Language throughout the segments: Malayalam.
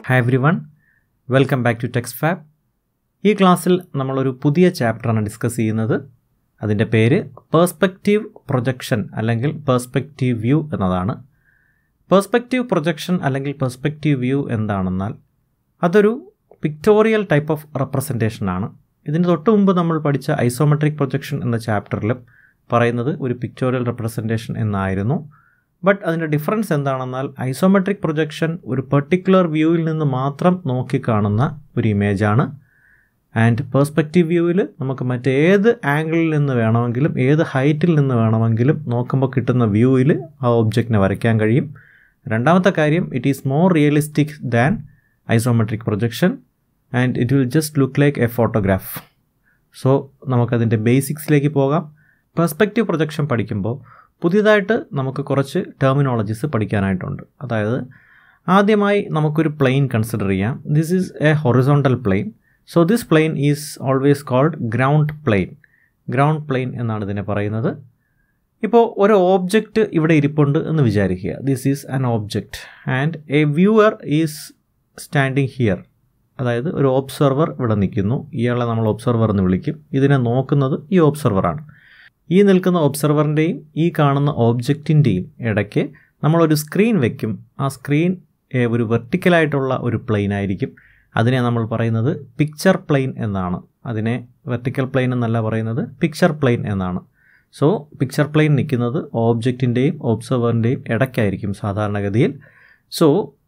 Hi everyone welcome back to Tex Fab ഈ ക്ലാസ്സിൽ നമ്മളൊരു പുതിയ ചാപ്റ്ററാണ് ഡിസ്കസ് ചെയ്യുന്നത് അതിൻ്റെ പേര് പേഴ്സ്പെക്റ്റീവ് പ്രൊജക്ഷൻ അല്ലെങ്കിൽ പേഴ്സ്പെക്റ്റീവ് വ്യൂ എന്നതാണ് പേഴ്സ്പെക്റ്റീവ് പ്രൊജക്ഷൻ അല്ലെങ്കിൽ പേഴ്സ്പെക്റ്റീവ് വ്യൂ എന്താണെന്നാൽ അതൊരു പിക്ടോറിയൽ ടൈപ്പ് ഓഫ് റെപ്രസെൻറ്റേഷൻ ആണ് ഇതിന് തൊട്ട് മുമ്പ് നമ്മൾ പഠിച്ച ഐസോമെട്രിക് പ്രൊജക്ഷൻ എന്ന ചാപ്റ്ററിലും പറയുന്നത് ഒരു പിക്ടോറിയൽ റെപ്രസെൻറ്റേഷൻ എന്നായിരുന്നു ബട്ട് അതിൻ്റെ ഡിഫറൻസ് എന്താണെന്നാൽ ഐസോമെട്രിക് പ്രൊജക്ഷൻ ഒരു പെർട്ടിക്കുലർ വ്യൂവിൽ നിന്ന് മാത്രം നോക്കിക്കാണുന്ന ഒരു ഇമേജാണ് ആൻഡ് പേഴ്സ്പെക്റ്റീവ് വ്യൂവിൽ നമുക്ക് മറ്റേത് ആംഗിളിൽ നിന്ന് വേണമെങ്കിലും ഏത് ഹൈറ്റിൽ നിന്ന് വേണമെങ്കിലും നോക്കുമ്പോൾ കിട്ടുന്ന വ്യൂവിൽ ആ ഒബ്ജക്റ്റിനെ വരയ്ക്കാൻ കഴിയും രണ്ടാമത്തെ കാര്യം it is more realistic than isometric projection and it will just look like a photograph so നമുക്കതിൻ്റെ ബേസിക്സിലേക്ക് പോകാം പെർസ്പെക്റ്റീവ് പ്രൊജക്ഷൻ പഠിക്കുമ്പോൾ പുതിയതായിട്ട് നമുക്ക് കുറച്ച് ടെർമിനോളജീസ് പഠിക്കാനായിട്ടുണ്ട് അതായത് ആദ്യമായി നമുക്കൊരു പ്ലെയിൻ കൺസിഡർ ചെയ്യാം this is a horizontal plane so this plane is always called ground plane ground plane എന്നാണ് ഇതിനെ പറയുന്നത് ഇപ്പോൾ ഒരു ഓബ്ജക്റ്റ് ഇവിടെ ഇരിപ്പുണ്ട് എന്ന് വിചാരിക്കുക this is an object and a viewer is standing here അതായത് ഒരു ഒബ്സർവർ ഇവിടെ നിൽക്കുന്നു ഇയാളെ നമ്മൾ ഒബ്സർവർ എന്ന് വിളിക്കും ഇതിനെ നോക്കുന്നത് ഈ ഒബ്സർവറാണ് ഈ നിൽക്കുന്ന ഒബ്സർവറിൻ്റെയും ഈ കാണുന്ന ഓബ്ജക്റ്റിൻ്റെയും ഇടയ്ക്ക് നമ്മളൊരു സ്ക്രീൻ വയ്ക്കും ആ സ്ക്രീൻ ഒരു വെർട്ടിക്കലായിട്ടുള്ള ഒരു പ്ലെയിൻ ആയിരിക്കും അതിനെ നമ്മൾ പറയുന്നത് പിക്ചർ പ്ലെയിൻ എന്നാണ് അതിനെ വെർട്ടിക്കൽ പ്ലെയിൻ എന്നല്ല പറയുന്നത് പിക്ചർ പ്ലെയിൻ എന്നാണ് സോ പിക്ചർ പ്ലെയിൻ നിൽക്കുന്നത് ഓബ്ജക്റ്റിൻ്റെയും ഒബ്സർവറിൻ്റെയും ഇടയ്ക്കായിരിക്കും സാധാരണഗതിയിൽ സോ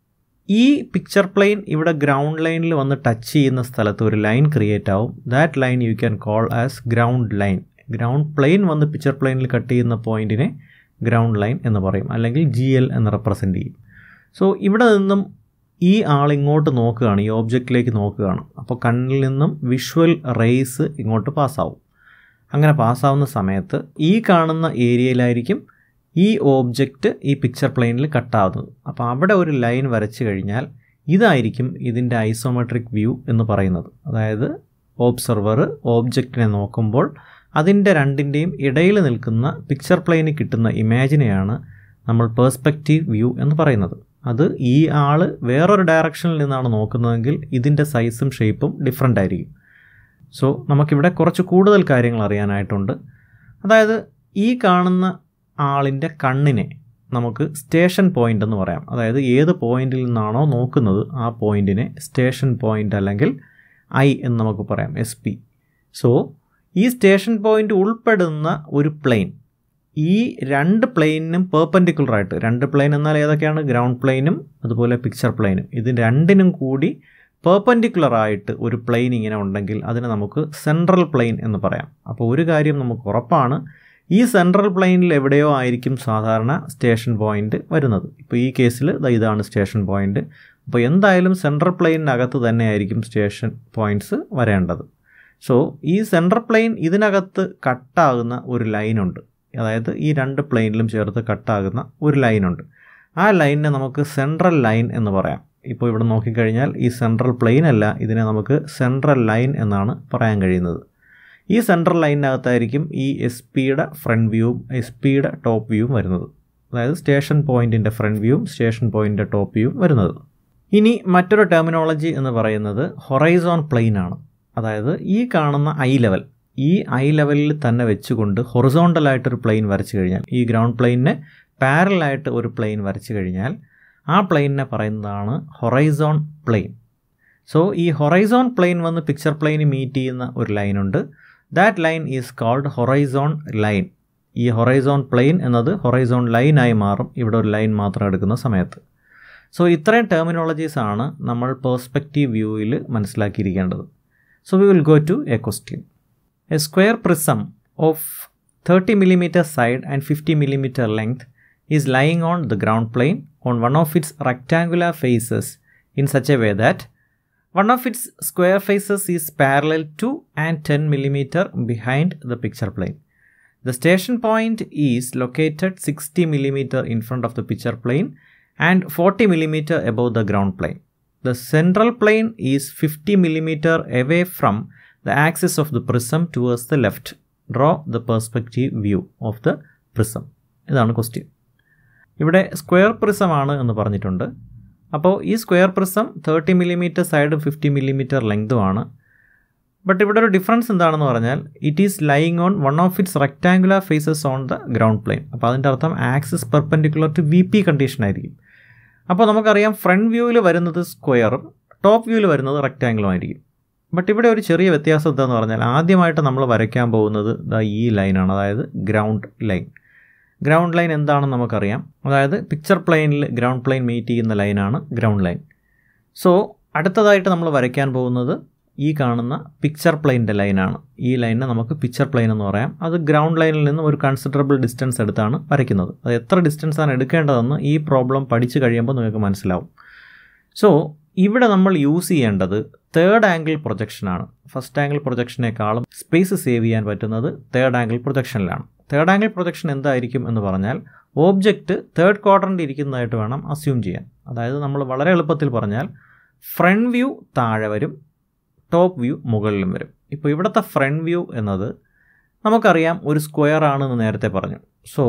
ഈ പിക്ചർ പ്ലെയിൻ ഇവിടെ ഗ്രൗണ്ട് ലൈനിൽ വന്ന് ടച്ച് ചെയ്യുന്ന സ്ഥലത്ത് ഒരു ലൈൻ ക്രിയേറ്റ് ആവും that line you can call as ground line ground plane വന്ന് പിക്ചർ പ്ലെയിനിൽ കട്ട് ചെയ്യുന്ന പോയിന്റിനെ ഗ്രൗണ്ട് ലൈൻ എന്ന് പറയും അല്ലെങ്കിൽ ജി എൽ എന്ന് റെപ്രസെൻറ്റ് ചെയ്യും സോ ഇവിടെ നിന്നും ഈ ആൾ ഇങ്ങോട്ട് നോക്കുകയാണ് ഈ ഓബ്ജക്റ്റിലേക്ക് നോക്കുകയാണ് അപ്പോൾ കണ്ണിൽ നിന്നും വിഷ്വൽ റേസ് ഇങ്ങോട്ട് പാസ്സാവും അങ്ങനെ പാസ്സാവുന്ന സമയത്ത് ഈ കാണുന്ന ഏരിയയിലായിരിക്കും ഈ ഓബ്ജക്റ്റ് ഈ പിക്ചർ പ്ലെയിനിൽ കട്ടാവുന്നത് അപ്പോൾ അവിടെ ഒരു ലൈൻ വരച്ചു കഴിഞ്ഞാൽ ഇതായിരിക്കും ഇതിൻ്റെ ഐസോമെട്രിക് വ്യൂ എന്ന് പറയുന്നത് അതായത് ഓബ്സർവർ ഓബ്ജക്റ്റിനെ നോക്കുമ്പോൾ അതിൻ്റെ രണ്ടിൻ്റെയും ഇടയിൽ നിൽക്കുന്ന പിക്ചർ പ്ലെയിന് കിട്ടുന്ന ഇമാജിനെയാണ് നമ്മൾ പേഴ്സ്പെക്റ്റീവ് വ്യൂ എന്ന് പറയുന്നത് അത് ഈ ആൾ വേറൊരു ഡയറക്ഷനിൽ നിന്നാണ് നോക്കുന്നതെങ്കിൽ ഇതിൻ്റെ സൈസും ഷേപ്പും ഡിഫറെൻ്റ് ആയിരിക്കും സോ നമുക്കിവിടെ കുറച്ച് കൂടുതൽ കാര്യങ്ങൾ അറിയാനായിട്ടുണ്ട് അതായത് ഈ കാണുന്ന ആളിൻ്റെ കണ്ണിനെ നമുക്ക് സ്റ്റേഷൻ പോയിൻ്റ് എന്ന് പറയാം അതായത് ഏത് പോയിന്റിൽ നിന്നാണോ നോക്കുന്നത് ആ പോയിന്റിനെ സ്റ്റേഷൻ പോയിൻ്റ് അല്ലെങ്കിൽ ഐ എന്ന് നമുക്ക് പറയാം എസ് പി സോ ഈ സ്റ്റേഷൻ പോയിൻ്റ് ഉൾപ്പെടുന്ന ഒരു പ്ലെയിൻ ഈ രണ്ട് പ്ലെയിനും പെർപ്പൻഡിക്കുലർ ആയിട്ട് രണ്ട് പ്ലെയിൻ എന്നാൽ ഏതൊക്കെയാണ് ഗ്രൗണ്ട് പ്ലെയിനും അതുപോലെ പിക്ചർ പ്ലെയിനും ഇത് രണ്ടിനും കൂടി പെർപ്പൻഡിക്കുലർ ആയിട്ട് ഒരു പ്ലെയിൻ ഇങ്ങനെ ഉണ്ടെങ്കിൽ അതിനെ നമുക്ക് സെൻട്രൽ പ്ലെയിൻ എന്ന് പറയാം അപ്പോൾ ഒരു കാര്യം നമുക്ക് ഉറപ്പാണ് ഈ സെൻട്രൽ പ്ലെയിനിൽ എവിടെയോ ആയിരിക്കും സാധാരണ സ്റ്റേഷൻ പോയിൻ്റ് വരുന്നത് ഇപ്പോൾ ഈ കേസിൽ ഇതാണ് സ്റ്റേഷൻ പോയിൻ്റ് അപ്പോൾ എന്തായാലും സെൻട്രൽ പ്ലെയിനകത്ത് തന്നെ ആയിരിക്കും സ്റ്റേഷൻ പോയിൻറ്റ്സ് വരേണ്ടത് സോ ഈ സെൻട്രൽ പ്ലെയിൻ ഇതിനകത്ത് കട്ടാകുന്ന ഒരു ലൈനുണ്ട് അതായത് ഈ രണ്ട് പ്ലെയിനിലും ചേർത്ത് കട്ടാകുന്ന ഒരു ലൈനുണ്ട് ആ ലൈനിനെ നമുക്ക് സെൻട്രൽ ലൈൻ എന്ന് പറയാം ഇപ്പോൾ ഇവിടെ നോക്കിക്കഴിഞ്ഞാൽ ഈ സെൻട്രൽ പ്ലെയിൻ അല്ല ഇതിനെ നമുക്ക് സെൻട്രൽ ലൈൻ എന്നാണ് പറയാൻ കഴിയുന്നത് ഈ സെൻട്രൽ ലൈനിനകത്തായിരിക്കും ഈ എസ് പിയുടെ ഫ്രണ്ട് വ്യൂവും എസ് പിയുടെ ടോപ്പ് വ്യൂവും വരുന്നത് അതായത് സ്റ്റേഷൻ പോയിൻറ്റിൻ്റെ ഫ്രണ്ട് വ്യൂവും സ്റ്റേഷൻ പോയിൻറ്റിൻ്റെ ടോപ്പ് വ്യൂവും വരുന്നത് ഇനി മറ്റൊരു ടെർമിനോളജി എന്ന് പറയുന്നത് ഹൊറൈസോൺ പ്ലെയിൻ ആണ് അതായത് ഈ കാണുന്ന ഐ ലെവൽ ഈ ഐ ലെവലിൽ തന്നെ വെച്ചുകൊണ്ട് ഹൊറിസോണ്ടലായിട്ടൊരു പ്ലെയിൻ വരച്ചു കഴിഞ്ഞാൽ ഈ ഗ്രൗണ്ട് പ്ലെയിനിന് പാരലായിട്ട് ഒരു പ്ലെയിൻ വരച്ചു കഴിഞ്ഞാൽ ആ പ്ലെയിനിനെ പറയുന്നതാണ് ഹൊറൈസോൺ പ്ലെയിൻ സോ ഈ ഹൊറൈസോൺ പ്ലെയിൻ വന്ന് പിക്ചർ പ്ലെയിന് മീറ്റ് ചെയ്യുന്ന ഒരു ലൈനുണ്ട് that line is called horizon line ഈ ഹൊറൈസോൺ പ്ലെയിൻ എന്നത് ഹൊറൈസോൺ ലൈനായി മാറും ഇവിടെ ഒരു ലൈൻ മാത്രം എടുക്കുന്ന സമയത്ത് സോ ഇത്രയും ടെർമിനോളജീസ് ആണ് നമ്മൾ പേഴ്സ്പെക്റ്റീവ് വ്യൂവിൽ മനസ്സിലാക്കിയിരിക്കേണ്ടത് so we will go to a question a square prism of thirty millimeter side and fifty millimeter length is lying on the ground plane on one of its rectangular faces in such a way that One of its square faces is parallel to and 10 mm behind the picture plane. The station point is located 60 mm in front of the picture plane and 40 mm above the ground plane. The central plane is 50 mm away from the axis of the prism towards the left. Draw the perspective view of the prism. ഇതാണ് ക്വസ്റ്റ്യൻ ഇവിടെ സ്ക്വയർ പ്രിസം ആണ് എന്ന് പറഞ്ഞിട്ടുണ്ട് അപ്പോൾ ഈ സ്ക്വയർ പ്രിസം തേർട്ടി മില്ലിമീറ്റർ സൈഡും ഫിഫ്റ്റി മില്ലിമീറ്റർ ലെങ്തുമാണ് ബട്ട് ഇവിടെ ഒരു ഡിഫറൻസ് എന്താണെന്ന് പറഞ്ഞാൽ it is lying on one of its rectangular faces on the ground plane അപ്പോൾ അതിൻ്റെ അർത്ഥം axis perpendicular to V P condition ആയിരിക്കും അപ്പോൾ നമുക്കറിയാം ഫ്രണ്ട് വ്യൂവിൽ വരുന്നത് സ്ക്വയറും ടോപ്പ് വ്യൂവിൽ വരുന്നത് റെക്റ്റാങ്കിളും ആയിരിക്കും ബട്ട് ഇവിടെ ഒരു ചെറിയ വ്യത്യാസം എന്താണെന്ന് പറഞ്ഞാൽ ആദ്യമായിട്ട് നമ്മൾ വരയ്ക്കാൻ പോകുന്നത് ദാ ഈ ലൈനാണ് അതായത് ഗ്രൗണ്ട് ലൈൻ ഗ്രൗണ്ട് ലൈൻ എന്താണെന്ന് നമുക്കറിയാം അതായത് പിക്ചർ പ്ലെയിനിൽ ഗ്രൗണ്ട് പ്ലെയിൻ മീറ്റ് ചെയ്യുന്ന ലൈനാണ് ഗ്രൗണ്ട് ലൈൻ സോ അടുത്തതായിട്ട് നമ്മൾ വരയ്ക്കാൻ പോകുന്നത് ഈ കാണുന്ന പിക്ചർ പ്ലെയിൻ്റെ ലൈനാണ് ഈ ലൈനിനെ നമുക്ക് പിക്ചർ പ്ലെയിൻ എന്ന് പറയാം അത് ഗ്രൗണ്ട് ലൈനിൽ നിന്നും ഒരു കൺസിഡറബിൾ ഡിസ്റ്റൻസ് എടുത്താണ് വരയ്ക്കുന്നത് അത് എത്ര ഡിസ്റ്റൻസ് ആണ് എടുക്കേണ്ടതെന്ന് ഈ പ്രോബ്ലം പഠിച്ചു കഴിയുമ്പോൾ നിങ്ങൾക്ക് മനസ്സിലാവും സോ ഇവിടെ നമ്മൾ യൂസ് ചെയ്യേണ്ടത് തേർഡ് ആംഗിൾ പ്രൊജക്ഷനാണ് ഫസ്റ്റ് ആംഗിൾ പ്രൊജക്ഷനേക്കാളും സ്പേസ് സേവ് ചെയ്യാൻ പറ്റുന്നത് തേർഡ് ആംഗിൾ പ്രൊജക്ഷനിലാണ് തേർഡ് ആംഗിൾ പ്രൊജക്ഷൻ എന്തായിരിക്കും എന്ന് പറഞ്ഞാൽ ഓബ്ജക്റ്റ് തേർഡ് ക്വാർട്ടറിൽ ഇരിക്കുന്നതായിട്ട് വേണം അസ്യൂം ചെയ്യാൻ അതായത് നമ്മൾ വളരെ എളുപ്പത്തിൽ പറഞ്ഞാൽ ഫ്രണ്ട് വ്യൂ താഴെ വരും ടോപ്പ് വ്യൂ മുകളിലും വരും ഇപ്പോൾ ഇവിടുത്തെ ഫ്രണ്ട് വ്യൂ എന്നത് നമുക്കറിയാം ഒരു സ്ക്വയർ ആണെന്ന് നേരത്തെ പറഞ്ഞു so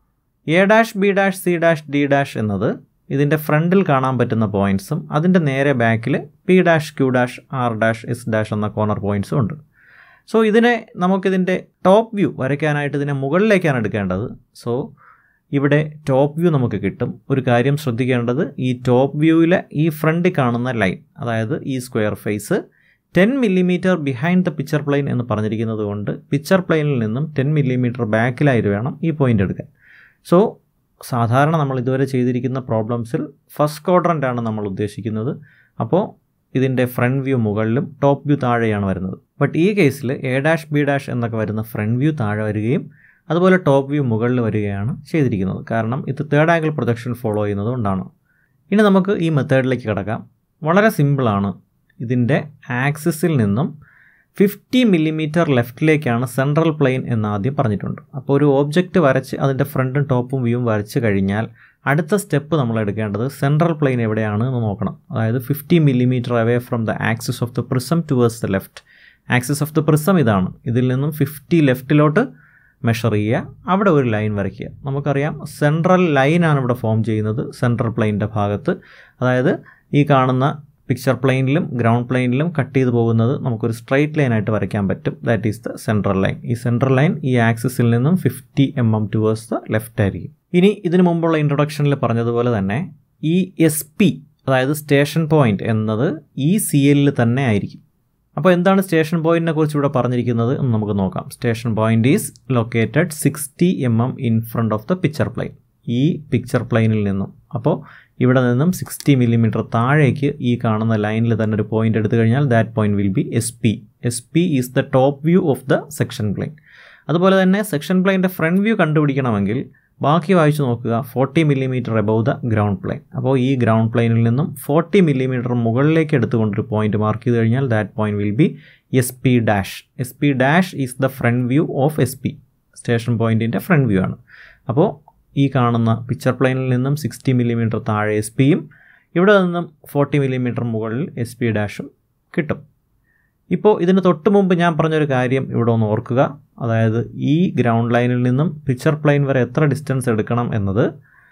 A dash B dash C dash D dash എന്നത് ഇതിൻ്റെ ഫ്രണ്ടിൽ കാണാൻ പറ്റുന്ന പോയിൻറ്സും അതിൻ്റെ നേരെ ബാക്കിൽ P dash Q dash R dash S dash എന്ന കോർണർ പോയിൻറ്സും ഉണ്ട് സോ ഇതിനെ നമുക്കിതിൻ്റെ ടോപ്പ് വ്യൂ വരയ്ക്കാനായിട്ട് ഇതിനെ മുകളിലേക്കാണ് എടുക്കേണ്ടത് സോ ഇവിടെ ടോപ്പ് വ്യൂ നമുക്ക് കിട്ടും ഒരു കാര്യം ശ്രദ്ധിക്കേണ്ടത് ഈ ടോപ്പ് വ്യൂവിലെ ഈ ഫ്രണ്ടിൽ കാണുന്ന ലൈൻ അതായത് ഈ square face ten millimetre behind the picture plane എന്ന് പറഞ്ഞിരിക്കുന്നത് കൊണ്ട് പിക്ചർ പ്ലെയിനിൽ നിന്നും ടെൻ മില്ലിമീറ്റർ ബാക്കിലായിട്ട് വേണം ഈ പോയിൻ്റ് എടുക്കാൻ സോ സാധാരണ നമ്മൾ ഇതുവരെ ചെയ്തിരിക്കുന്ന പ്രോബ്ലംസിൽ ഫസ്റ്റ് ക്വാഡ്രൻ്റ് ആണ് നമ്മൾ ഉദ്ദേശിക്കുന്നത് അപ്പോൾ ഇതിൻ്റെ ഫ്രണ്ട് വ്യൂ മുകളിലും ടോപ്പ് വ്യൂ താഴെയാണ് വരുന്നത് ബട്ട് ഈ കേസിൽ എ ഡാഷ് ബി ഡാഷ് എന്നൊക്കെ വരുന്ന ഫ്രണ്ട് വ്യൂ താഴെ വരികയും അതുപോലെ ടോപ്പ് വ്യൂ മുകളിൽ വരികയാണ് ചെയ്തിരിക്കുന്നത് കാരണം ഇത് തേർഡ് ആംഗിൾ പ്രൊജക്ഷൻ ഫോളോ ചെയ്യുന്നത് കൊണ്ടാണ് ഇനി നമുക്ക് ഈ മെത്തേഡിലേക്ക് കിടക്കാം വളരെ സിമ്പിളാണ് ഇതിൻ്റെ ആക്സിസിൽ നിന്നും ഫിഫ്റ്റി മില്ലിമീറ്റർ ലെഫ്റ്റിലേക്കാണ് സെൻട്രൽ പ്ലെയിൻ എന്ന് ആദ്യം പറഞ്ഞിട്ടുണ്ട് അപ്പോൾ ഒരു ഓബ്ജക്റ്റ് വരച്ച് അതിൻ്റെ ഫ്രണ്ടും ടോപ്പും വ്യൂവും വരച്ച് കഴിഞ്ഞാൽ അടുത്ത സ്റ്റെപ്പ് നമ്മൾ എടുക്കേണ്ടത് സെൻട്രൽ പ്ലെയിൻ എവിടെയാണ് എന്ന് നോക്കണം അതായത് fifty millimetre away from the axis of the prism towards the left axis of the prism ഇതാണ് ഇതിൽ നിന്നും ഫിഫ്റ്റി ലെഫ്റ്റിലോട്ട് മെഷർ ചെയ്യുക അവിടെ ഒരു ലൈൻ വരയ്ക്കുക നമുക്കറിയാം സെൻട്രൽ ലൈനാണ് ഇവിടെ ഫോം ചെയ്യുന്നത് സെൻട്രൽ പ്ലെയിൻ്റെ ഭാഗത്ത് അതായത് ഈ കാണുന്ന പിക്ചർ പ്ലെയിനിലും ഗ്രൗണ്ട് പ്ലെയിനിലും കട്ട് ചെയ്ത് പോകുന്നത് നമുക്കൊരു സ്ട്രൈറ്റ് ലൈനായിട്ട് വരയ്ക്കാൻ പറ്റും that is the central line ഈ സെൻട്രൽ ലൈൻ ഈ ആക്സിസിൽ നിന്നും fifty M M towards the left ആയിരിക്കും ഇനി ഇതിനു മുമ്പുള്ള ഇൻട്രൊഡക്ഷനിൽ പറഞ്ഞതുപോലെ തന്നെ ഈ എസ് പി അതായത് സ്റ്റേഷൻ പോയിന്റ് എന്നത് ഈ സി എല്ലിൽ തന്നെ ആയിരിക്കും അപ്പോൾ എന്താണ് സ്റ്റേഷൻ പോയിന്റിനെ കുറിച്ച് ഇവിടെ പറഞ്ഞിരിക്കുന്നത് എന്ന് നമുക്ക് നോക്കാം station point is located sixty M M in front of the picture plane ഈ പിക്ചർ പ്ലെയിനിൽ നിന്നും അപ്പോൾ ഇവിടെ നിന്നും സിക്സ്റ്റി മില്ലിമീറ്റർ താഴേക്ക് ഈ കാണുന്ന ലൈനിൽ തന്നെ ഒരു പോയിന്റ് എടുത്തു കഴിഞ്ഞാൽ that point will be S P S P is the top view of the section plane അതുപോലെ തന്നെ സെക്ഷൻ പ്ലെയിൻ്റെ ഫ്രണ്ട് വ്യൂ കണ്ടുപിടിക്കണമെങ്കിൽ ബാക്കി വായിച്ചു നോക്കുക forty millimetre above the ground plane അപ്പോൾ ഈ ഗ്രൗണ്ട് പ്ലെയിനിൽ നിന്നും ഫോർട്ടി മില്ലിമീറ്റർ മുകളിലേക്ക് എടുത്തുകൊണ്ടൊരു പോയിന്റ് മാർക്ക് ചെയ്ത് കഴിഞ്ഞാൽ that point will be S P dash S P dash is the front view of S P station പോയിൻറ്റിൻ്റെ ഫ്രണ്ട് വ്യൂ ആണ് അപ്പോൾ ഈ കാണുന്ന പിക്ചർ പ്ലെയിനിൽ നിന്നും സിക്സ്റ്റി മില്ലിമീറ്റർ താഴെ എസ് പിയും ഇവിടെ നിന്നും ഫോർട്ടി മില്ലിമീറ്റർ മുകളിൽ എസ് പി ഡാഷും കിട്ടും ഇപ്പോൾ ഇതിന് തൊട്ട് മുമ്പ് ഞാൻ പറഞ്ഞൊരു കാര്യം ഇവിടെ ഒന്ന് ഓർക്കുക അതായത് ഈ ഗ്രൗണ്ട് ലൈനിൽ നിന്നും പിക്ചർ പ്ലെയിൻ വരെ എത്ര ഡിസ്റ്റൻസ് എടുക്കണം എന്നത്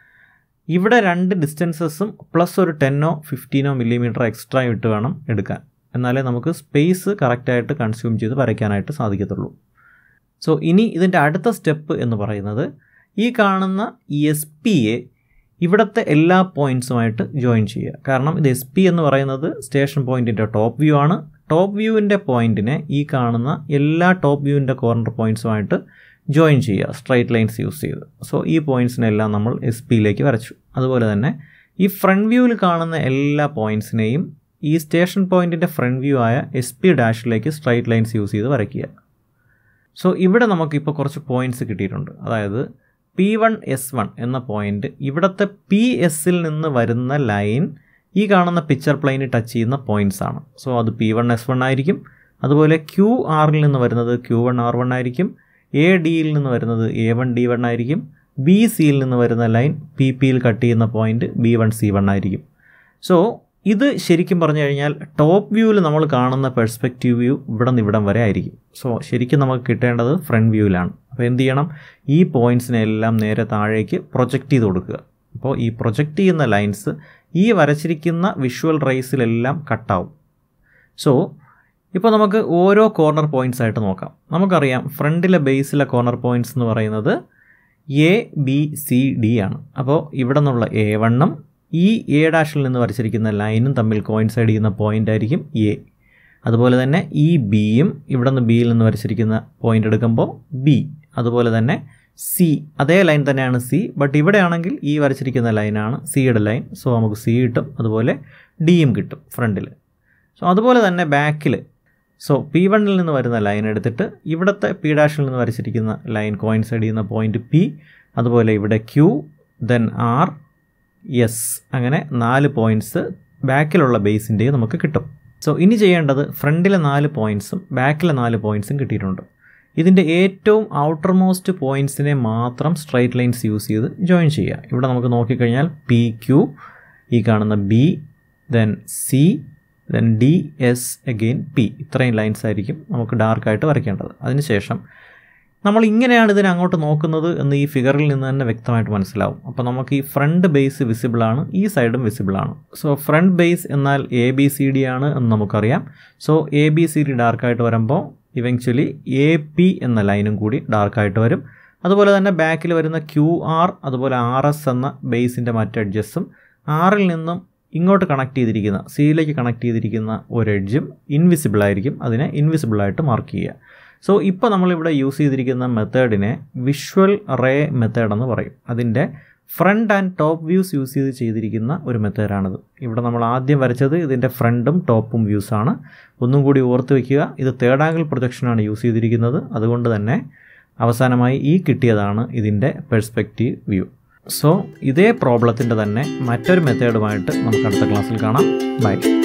ഇവിടെ രണ്ട് ഡിസ്റ്റൻസസും പ്ലസ് ഒരു ടെന്നോ ഫിഫ്റ്റീനോ മില്ലിമീറ്റർ എക്സ്ട്രാ ഇട്ട് വേണം എടുക്കാൻ എന്നാലേ നമുക്ക് സ്പേസ് കറക്റ്റായിട്ട് കൺസ്യൂം ചെയ്ത് വരയ്ക്കാനായിട്ട് സാധിക്കത്തുള്ളൂ സോ ഇനി ഇതിൻ്റെ അടുത്ത സ്റ്റെപ്പ് എന്ന് പറയുന്നത് ഈ കാണുന്ന ഈ എസ് പിയെ ഇവിടുത്തെ എല്ലാ പോയിൻറ്സുമായിട്ട് ജോയിൻ ചെയ്യുക കാരണം ഇത് എസ് പി എന്ന് പറയുന്നത് സ്റ്റേഷൻ പോയിൻറ്റിൻ്റെ ടോപ്പ് വ്യൂ ആണ് ടോപ്പ് വ്യൂവിൻ്റെ പോയിൻറ്റിനെ ഈ കാണുന്ന എല്ലാ ടോപ്പ് വ്യൂവിൻ്റെ കോർണർ പോയിൻറ്സുമായിട്ട് ജോയിൻ ചെയ്യുക സ്ട്രൈറ്റ് ലൈൻസ് യൂസ് ചെയ്ത് സോ ഈ പോയിൻറ്സിനെല്ലാം നമ്മൾ എസ് പിയിലേക്ക് വരച്ചു അതുപോലെ തന്നെ ഈ ഫ്രണ്ട് വ്യൂവിൽ കാണുന്ന എല്ലാ പോയിൻറ്സിനെയും ഈ സ്റ്റേഷൻ പോയിൻറ്റിൻ്റെ ഫ്രണ്ട് വ്യൂ ആയ എസ് പി ഡാഷിലേക്ക് സ്ട്രൈറ്റ് ലൈൻസ് യൂസ് ചെയ്ത് വരയ്ക്കുക സോ ഇവിടെ നമുക്കിപ്പോൾ കുറച്ച് പോയിൻറ്റ്സ് കിട്ടിയിട്ടുണ്ട് അതായത് പി വൺ എസ് വൺ എന്ന പോയിൻ്റ് ഇവിടുത്തെ പി എസിൽ നിന്ന് വരുന്ന ലൈൻ ഈ കാണുന്ന പിക്ചർ പ്ലെയിനിൽ ടച്ച് ചെയ്യുന്ന പോയിൻറ്റ്സ് ആണ് സോ അത് പി വൺ എസ് വൺ ആയിരിക്കും അതുപോലെ ക്യൂ ആറിൽ നിന്ന് വരുന്നത് ക്യൂ വൺ ആർ വൺ ആയിരിക്കും എ ഡിയിൽ നിന്ന് വരുന്നത് എ വൺ ഡി വൺ ആയിരിക്കും ബി സിയിൽ നിന്ന് വരുന്ന ലൈൻ പി പിയിൽ കട്ട് ചെയ്യുന്ന point B one C one ആയിരിക്കും സോ ഇത് ശരിക്കും പറഞ്ഞു കഴിഞ്ഞാൽ ടോപ്പ് വ്യൂവിൽ നമ്മൾ കാണുന്ന പെർസ്പെക്റ്റീവ് വ്യൂ ഇവിടെ നിന്ന് ഇവിടം വരെ ആയിരിക്കും സോ ശരിക്കും നമുക്ക് കിട്ടേണ്ടത് ഫ്രണ്ട് വ്യൂവിലാണ് അപ്പോൾ എന്ത് ചെയ്യണം ഈ പോയിൻറ്സിനെ എല്ലാം നേരെ താഴേക്ക് പ്രൊജക്റ്റ് ചെയ്ത് കൊടുക്കുക അപ്പോൾ ഈ പ്രൊജക്റ്റ് ചെയ്യുന്ന ലൈൻസ് ഈ വരച്ചിരിക്കുന്ന വിഷ്വൽ റേസിലെല്ലാം കട്ടാവും സോ ഇപ്പോൾ നമുക്ക് ഓരോ കോർണർ പോയിൻറ്റ്സ് ആയിട്ട് നോക്കാം നമുക്കറിയാം ഫ്രണ്ടിലെ ബേസിലെ കോർണർ പോയിൻറ്റ്സ് എന്ന് പറയുന്നത് എ ബി സി ഡി ആണ് അപ്പോൾ ഇവിടെ നിന്നുള്ള എ വണ്ണും ഈ എ ഡാഷിൽ നിന്ന് വരച്ചിരിക്കുന്ന ലൈനും തമ്മിൽ കോയിൻസൈഡ് ചെയ്യുന്ന പോയിൻ്റ് ആയിരിക്കും എ അതുപോലെ തന്നെ ഈ ബിയും ഇവിടെ നിന്ന് ബിയിൽ നിന്ന് വരച്ചിരിക്കുന്ന പോയിൻ്റ് എടുക്കുമ്പോൾ ബി അതുപോലെ തന്നെ സി അതേ ലൈൻ തന്നെയാണ് സി ബട്ട് ഇവിടെ ആണെങ്കിൽ ഈ വരച്ചിരിക്കുന്ന ലൈനാണ് സിയുടെ ലൈൻ സോ നമുക്ക് സി കിട്ടും അതുപോലെ ഡിയും കിട്ടും ഫ്രണ്ടിൽ സോ അതുപോലെ തന്നെ ബാക്കിൽ സോ പി വണ്ണിൽ നിന്ന് വരുന്ന ലൈൻ എടുത്തിട്ട് ഇവിടുത്തെ പി ഡാഷിൽ നിന്ന് വരച്ചിരിക്കുന്ന ലൈൻ കോയിൻസൈഡ് ചെയ്യുന്ന പോയിന്റ് പി അതുപോലെ ഇവിടെ ക്യൂ ദെൻ ആർ എസ് അങ്ങനെ നാല് പോയിൻറ്റ്സ് ബാക്കിലുള്ള ബേസിൻ്റെയും നമുക്ക് കിട്ടും സോ ഇനി ചെയ്യേണ്ടത് ഫ്രണ്ടിലെ നാല് പോയിൻറ്റ്സും ബാക്കിലെ നാല് പോയിൻറ്റ്സും കിട്ടിയിട്ടുണ്ട് ഇതിൻ്റെ ഏറ്റവും ഔട്ടർ മോസ്റ്റ് പോയിൻറ്റ്സിനെ മാത്രം സ്ട്രൈറ്റ് ലൈൻസ് യൂസ് ചെയ്ത് ജോയിൻ ചെയ്യുക ഇവിടെ നമുക്ക് നോക്കിക്കഴിഞ്ഞാൽ പി ക്യൂ ഈ കാണുന്ന B then C then D S again P ഇത്രയും ലൈൻസ് ആയിരിക്കും നമുക്ക് ഡാർക്കായിട്ട് വരയ്ക്കേണ്ടത് അതിനുശേഷം നമ്മൾ ഇങ്ങനെയാണ് ഇതിനെ അങ്ങോട്ട് നോക്കുന്നത് എന്ന് ഈ ഫിഗറിൽ നിന്ന് തന്നെ വ്യക്തമായിട്ട് മനസ്സിലാവും അപ്പോൾ നമുക്ക് ഈ ഫ്രണ്ട് ബേസ് വിസിബിൾ ആണ് ഈ സൈഡും വിസിബിൾ ആണ് സോ ഫ്രണ്ട് ബേസ് എന്നാൽ എ ബി സി ഡി ആണ് എന്ന് നമുക്കറിയാം so A B C D ഡാർക്കായിട്ട് വരുമ്പോൾ ഇവൻച്വലി എ പി എന്ന ലൈനും കൂടി ഡാർക്കായിട്ട് വരും അതുപോലെ തന്നെ ബാക്കിൽ വരുന്ന ക്യു ആർ അതുപോലെ ആർ എസ് എന്ന ബേസിൻ്റെ മറ്റ് എഡ്ജസും ആറിൽ നിന്നും ഇങ്ങോട്ട് കണക്ട് ചെയ്തിരിക്കുന്ന സിയിലേക്ക് കണക്ട് ചെയ്തിരിക്കുന്ന ഒരു എഡ്ജും ഇൻവിസിബിൾ ആയിരിക്കും അതിനെ ഇൻവിസിബിൾ ആയിട്ട് മാർക്ക് ചെയ്യുക സോ ഇപ്പോൾ നമ്മളിവിടെ യൂസ് ചെയ്തിരിക്കുന്ന മെത്തേഡിനെ വിഷ്വൽ റേ മെത്തേഡ് എന്ന് പറയും അതിൻ്റെ front and top views use ചെയ്ത് ചെയ്തിരിക്കുന്ന ഒരു മെത്തേഡാണിത് ഇവിടെ നമ്മൾ ആദ്യം വരച്ചത് ഇതിൻ്റെ ഫ്രണ്ടും ടോപ്പും വ്യൂസാണ് ഒന്നും കൂടി ഓർത്ത് വയ്ക്കുക ഇത് തേർഡ് ആംഗിൾ പ്രൊജക്ഷനാണ് യൂസ് ചെയ്തിരിക്കുന്നത് അതുകൊണ്ട് തന്നെ അവസാനമായി ഈ കിട്ടിയതാണ് ഇതിൻ്റെ പെർസ്പെക്റ്റീവ് വ്യൂ സോ ഇതേ പ്രോബ്ലത്തിൻ്റെ തന്നെ മറ്റൊരു മെത്തേഡുമായിട്ട് നമുക്ക് അടുത്ത ക്ലാസ്സിൽ കാണാം ബൈ